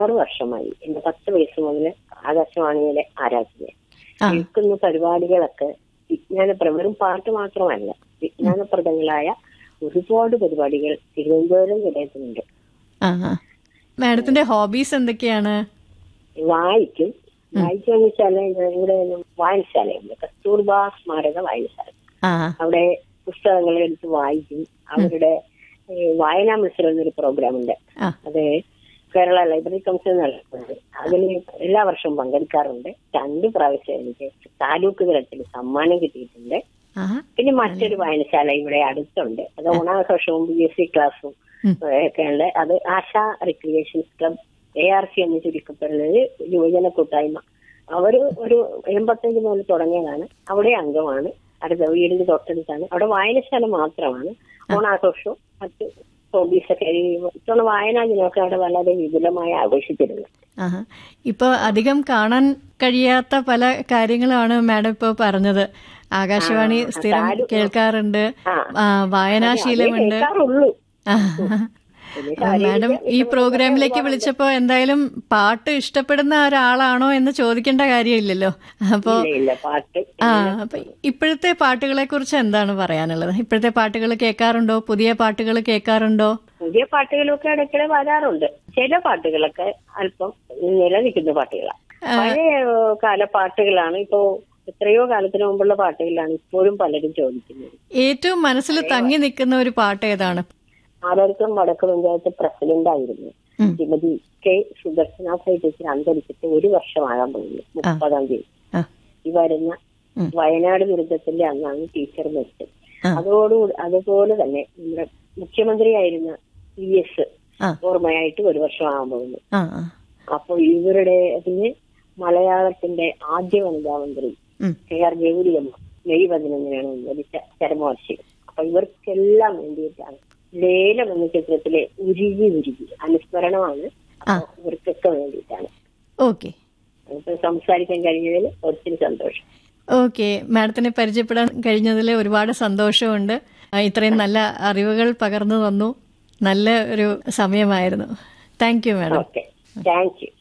ആറ് വർഷമായി എന്റെ പത്ത് വയസ്സ് മുതൽ ആകാശവാണിയിലെ ആരാധന ആ. കേൾക്കുന്ന പരിപാടികളൊക്കെ വിജ്ഞാനപ്ര വെറും പാട്ട് മാത്രമല്ല വിജ്ഞാനപ്രദങ്ങളായ ഒരുപാട് പരിപാടികൾ തിരുവനന്തപുരം നിലയത്തിനുണ്ട് ആ ആ. മാഡത്തിന്റെ ഹോബീസ് എന്തൊക്കെയാണ് വായിക്കും വായിക്കുമെന്ന് വെച്ചാൽ ഇവിടെ ഒരു വായനശാലയുണ്ട് കസ്തൂർബ സ്മാരക വായനശാല ആ അവിടെ പുസ്തകങ്ങൾ എടുത്ത് വായിക്കും അവരുടെ ഏ, വായനാ മത്സരം എന്നൊരു പ്രോഗ്രാം ഉണ്ട് ആ അത് കേരള ലൈബ്രറി കൗൺസിൽ നടത്തുന്നത് അതിൽ എല്ലാ വർഷവും പങ്കെടുക്കാറുണ്ട് രണ്ട് പ്രാവശ്യം എനിക്ക് താലൂക്ക് തലത്തിൽ സമ്മാനം കിട്ടിയിട്ടുണ്ട് ആ പിന്നെ മറ്റൊരു വായനശാല ഇവിടെ അടുത്തുണ്ട് അത് ഓണാഘോഷവും ബി എസ് സി ക്ലാസ്സും ഉം. ഒക്കെ ഉണ്ട് അത് Asha recreations club A R C എന്ന് ചുരുക്കപ്പെടുന്നത് യുവജന കൂട്ടായ്മ അവർ ഒരു എൺപത്തഞ്ച് മുതൽ തുടങ്ങിയതാണ് അവിടെ അംഗമാണ് അടുത്ത വീടിന്റെ തൊട്ടടുത്താണ് അവിടെ വായനശാല മാത്രമാണ് ഓണാഘോഷവും മറ്റ് ഹോബീസൊക്കെ ഇത്തവണ വായനാ ദിനമൊക്കെ അവിടെ വളരെ വിപുലമായി ആഘോഷിച്ചിരുന്നു ആഹാ. ഇപ്പൊ അധികം കാണാൻ കഴിയാത്ത പല കാര്യങ്ങളാണ് മാഡം ഇപ്പൊ പറഞ്ഞത് ആകാശവാണി ആ, സ്ഥിരം താലൂ- കേൾക്കാറുണ്ട് ആ. ആ, വായനാശീലമുണ്ട് കേൾക്കാറുള്ളൂ ആ. പിന്നെ ആ, മാഡം ഈ ശാരീരിക പ്രോഗ്രാമിലേക്ക് വിളിച്ചപ്പോ എന്തായാലും പാട്ട് ഇഷ്ടപ്പെടുന്ന ഒരാളാണോ എന്ന് ചോദിക്കേണ്ട കാര്യമില്ലല്ലോ അപ്പോ ഇല്ല ഇല്ല പാട്ട് ആ അപ്പൊ ഇപ്പോഴത്തെ പാട്ടുകളെ കുറിച്ച് എന്താണ് പറയാനുള്ളത് ഇപ്പോഴത്തെ പാട്ടുകൾ കേൾക്കാറുണ്ടോ പുതിയ പാട്ടുകൾ കേൾക്കാറുണ്ടോ പുതിയ പാട്ടുകളൊക്കെ ഇടയ്ക്കിടെ വരാറുണ്ട് ചില പാട്ടുകളൊക്കെ അല്പം നിലനിൽക്കുന്ന പാട്ടുകളാണ് പഴയ ഏഹ്, കാല പാട്ടുകളാണ് ഇപ്പോ എത്രയോ കാലത്തിന് മുമ്പുള്ള പാട്ടുകളാണ് ഇപ്പോഴും പലരും ചോദിക്കുന്നത് ഏറ്റവും മനസ്സിൽ തങ്ങി നിൽക്കുന്ന ഒരു പാട്ട് ഏതാണ് ആരോഗ്യം വടക്ക് പഞ്ചായത്ത് പ്രസിഡന്റ് ആയിരുന്നു ഉം. ശ്രീമതി കെ സുദർശന ടീച്ചർ അന്തരിച്ചിട്ട് ഒരു വർഷമാകാൻ പോകുന്നു മുപ്പതാം തീയതി ആ, ഈ വരുന്ന ഉം. വയനാട് ദുരന്തത്തിന്റെ അന്നാണ് ടീച്ചർ മരിച്ചത് ആ. അതോടുകൂടി അതുപോലെ തന്നെ നമ്മുടെ മുഖ്യമന്ത്രിയായിരുന്ന പി എസ് ആ. ഓർമ്മയായിട്ട് ഒരു വർഷമാകാൻ പോകുന്നു ആ ആ. അപ്പോൾ ഇവരുടെ അതിന് മലയാളത്തിന്റെ ആദ്യ വനിതാ മന്ത്രി ഉം. കെ ആർ ഗൗരിയമ്മ മെയ് പതിനൊന്നിനാണ് മരിച്ച ചരമവാർഷികം അപ്പൊ ഇവർക്കെല്ലാം വേണ്ടിയിട്ടാണ് ലേലം എന്ന ചിത്രത്തിലെ ഉരുകി ഉരുകി അനുസ്മരണമാണ് ആ. അപ്പൊ ഇവർക്കൊക്കെ വേണ്ടിയിട്ടാണ് ഓക്കെ നമുക്ക് സംസാരിക്കാൻ കഴിഞ്ഞതിൽ ഒത്തിരി സന്തോഷം ഓക്കെ മാഡത്തിനെ പരിചയപ്പെടാൻ കഴിഞ്ഞതിൽ ഒരുപാട് സന്തോഷമുണ്ട് ആ, ഇത്രയും നല്ല അറിവുകൾ പകർന്നു തന്നു നല്ല ഒരു സമയമായിരുന്നു thank you madam okay thank U